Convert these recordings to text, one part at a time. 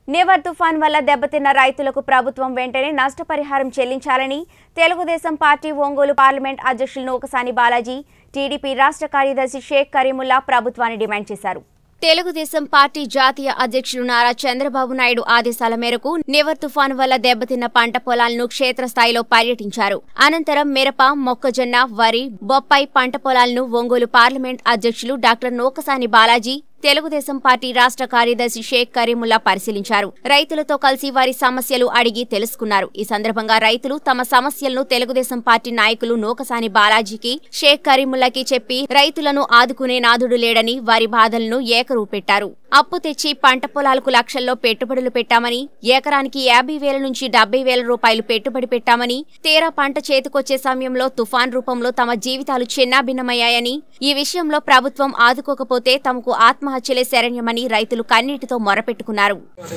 నివర్ తుఫాన్ వల్ల దెబ్బతిన్న రైతులకు ప్రభుత్వం వెంటనే నష్టపరిహారం చెల్లించాలని తెలుగుదేశం పార్టీ ఒంగోలు పార్లమెంట్ అధ్యక్షులు నూకసాని బాలాజీ టీడీపీ రాష్ట్ర కార్యదర్శి షేక్ కరీముల్లా ప్రభుత్వాన్ని డిమాండ్ చేశారు తెలుగుదేశం పార్టీ జాతీయ అధ్యక్షులు నారా చంద్రబాబు నాయుడు ఆదేశాల మేరకు నివర్ తుఫాను వల్ల దెబ్బతిన్న పంట పొలాలను క్షేత్రస్థాయిలో పర్యటించారు అనంతరం మిరప మొక్కజొన్న వరి బొప్పాయి పంట పొలాలను ఒంగోలు పార్లమెంట్ అధ్యక్షులు డాక్టర్ నూకసాని బాలాజీ తెలుగుదేశం పార్టీ రాష్ట్ర కార్యదర్శి షేక్ కరీముల్లా పరిశీలించారు రైతులతో కలిసి వారి సమస్యలు అడిగి తెలుసుకున్నారు ఈ సందర్భంగా రైతులు తమ సమస్యలను తెలుగుదేశం పార్టీ నాయకులు నూకసాని బాలాజీకి షేక్ కరీముల్లాకి చెప్పి రైతులను ఆదుకునే నాదుడు లేడని వారి బాధలను ఏకరువు పెట్టారు అప్పు తెచ్చి పంట పొలాలకు లక్షల్లో పెట్టుబడులు పెట్టామని ఎకరానికి యాభై వేల నుంచి డెబ్బై వేల రూపాయలు పెట్టుబడి పెట్టామని తీరా పంట చేతికొచ్చే సమయంలో తుఫాన్ రూపంలో తమ జీవితాలు చిన్నాభిన్నమయ్యాయని ఈ విషయంలో ప్రభుత్వం ఆదుకోకపోతే తమకు ఆత్మహత్యలే శరణ్యమని రైతులు కన్నీటితో మొరపెట్టుకున్నారు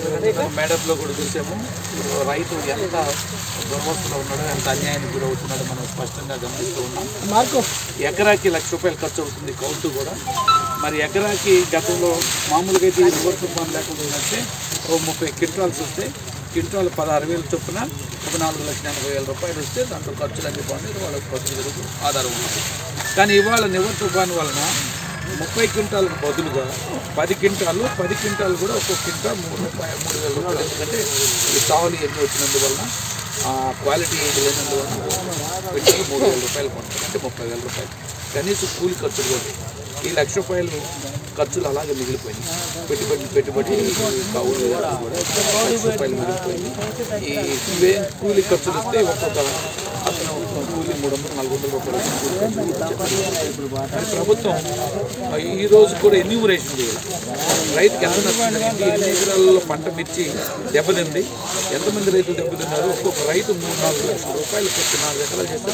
మేడప్లో కూడా చూసాము రైతు ఎంత దురవస్థలో ఉన్నాడో ఎంత అన్యాయానికి గురవుతున్నాడో మనం స్పష్టంగా గమనిస్తూ ఉన్నాం ఎకరాకి లక్ష రూపాయలు ఖర్చు అవుతుంది కౌంటు కూడా మరి ఎకరాకి గతంలో మామూలుగా అయితే ఈ రివర్స్ తుఫాన్ లేకుండా ఉందంటే ఓ ముప్పై క్వింటాల్స్ వస్తే క్వింటాల్ పదహారు వేలు చొప్పున ఒక నాలుగు లక్షల ఎనభై వేల రూపాయలు వస్తే దాంట్లో ఖర్చులు అన్ని బాగుంది వాళ్ళకి ఖర్చులకు ఆధారం ఉంది కానీ ఇవాళ నివర్ తుఫాన్ వలన ముప్పై క్వింటాలకు బదులుగా పది క్వింటాలు పది క్వింటాలు కూడా ఒక్కొక్క క్వింటాల్ మూడు రూపాయలు మూడు వేల రూపాయలు ఎందుకంటే ఈ సావులు ఎన్ని వచ్చినందువలన ఆ క్వాలిటీ ఏది లేనందువలన క్వింటాల్ మూడు వేల రూపాయలు కొంటారు అంటే ముప్పై వేల రూపాయలు కనీసం కూలి ఖర్చులు కూడా ఈ లక్ష రూపాయలు ఖర్చులు అలాగే మిగిలిపోయింది పెట్టుబడి పెట్టుబడి కౌలు కూడా లక్ష రూపాయలు మిగిలిపోయింది ఈ ఇవే కూలి ఖర్చులు వస్తే ఒక్కొక్క అతను కూలి మూడు వందలు నాలుగు వందల రూపాయలు కూలి ఖర్చులు చెప్పారు. కానీ ప్రభుత్వం ఆ, ఈ రోజు కూడా ఎన్యూమరేషన్ చేయాలి రైతుకి ఎంత నష్టం ఎన్ని ఎకరాలలో పంట మిర్చి దెబ్బతింది ఎంతమంది రైతులు దెబ్బతిన్నారు ఒక్కొక్క రైతు మూడు నాలుగు లక్షల రూపాయలు ఖర్చు నాలుగు ఎకరాలు చేస్తే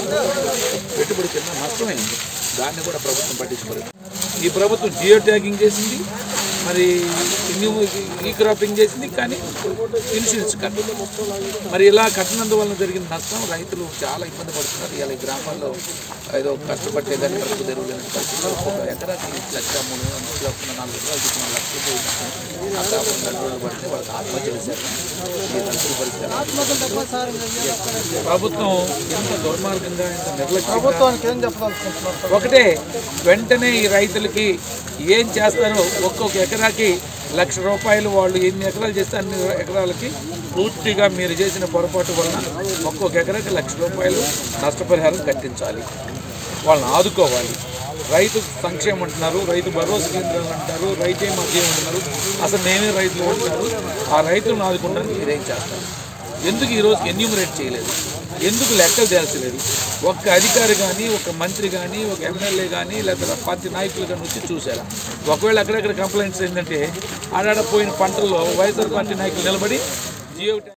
పెట్టుబడి కింద నష్టమైంది దాన్ని కూడా ప్రభుత్వం పట్టించుకోలేదు ఈ ప్రభుత్వం జియో ట్యాగింగ్ చేసింది మరి ఇన్యూ- ఈ క్రాపింగ్ చేసింది కానీ ఇన్సూరెన్స్ కట్టదు మరి ఇలా కట్టినందువలన జరిగిన నష్టం రైతులు చాలా ఇబ్బంది పడుతున్నారు ఇలా ఈ గ్రామాల్లో ఏదో కష్టపట్టే కానీ కడుపు తెరువులేని పరిస్థితుల్లో ఒక్కొక్క ఎకరాకి లక్ష మూడు వందల చొప్పున నాలుగు ఎకరాలు చొప్పున లక్ష రూపాయలు నష్టం. ఆ కాకుండా రెండు రోజులు పడితే వాళ్ళకి ఆత్మహత్య చేశారు ఈ రైతుల పరిస్థితి ప్రభుత్వం ఎంత దుర్మార్గంగా ఎంత నిర్లక్ష్యంగా ఒకటే వెంటనే ఈ రైతులకి ఏం చేస్తారో ఒక్కొక్క ఎకరాకి లక్ష రూపాయలు వాళ్ళు ఎన్ని ఎకరాలు చేస్తే అన్ని ఎకరాలకి పూర్తిగా మీరు చేసిన పొరపాటు వలన ఒక్కొక్క ఎకరాకి లక్ష రూపాయలు నష్టపరిహారం కట్టించాలి వాళ్ళని ఆదుకోవాలి రైతు సంక్షేమం అంటున్నారు రైతు భరోసా కేంద్రాలు అంటారు రైతే మధ్యం అంటున్నారు అసలు మేమే రైతులు అంటున్నారు ఆ రైతులను ఆదుకోవడానికి మీరేం చేస్తారు ఎందుకు ఈరోజు ఎన్యూమరేట్ చేయలేదు ఎందుకు లెక్కలు తేల్చలేదు ఒక్క అధికారి కానీ ఒక మంత్రి కానీ ఒక ఎమ్మెల్యే కానీ లేదా పార్టీ నాయకులు కానీ వచ్చి చూసారా ఒకవేళ అక్కడక్కడ కంప్లైంట్స్ ఏంటంటే ఆడాడ పోయిన పంటల్లో వైఎస్ఆర్ పార్టీ నాయకులు నిలబడి జియో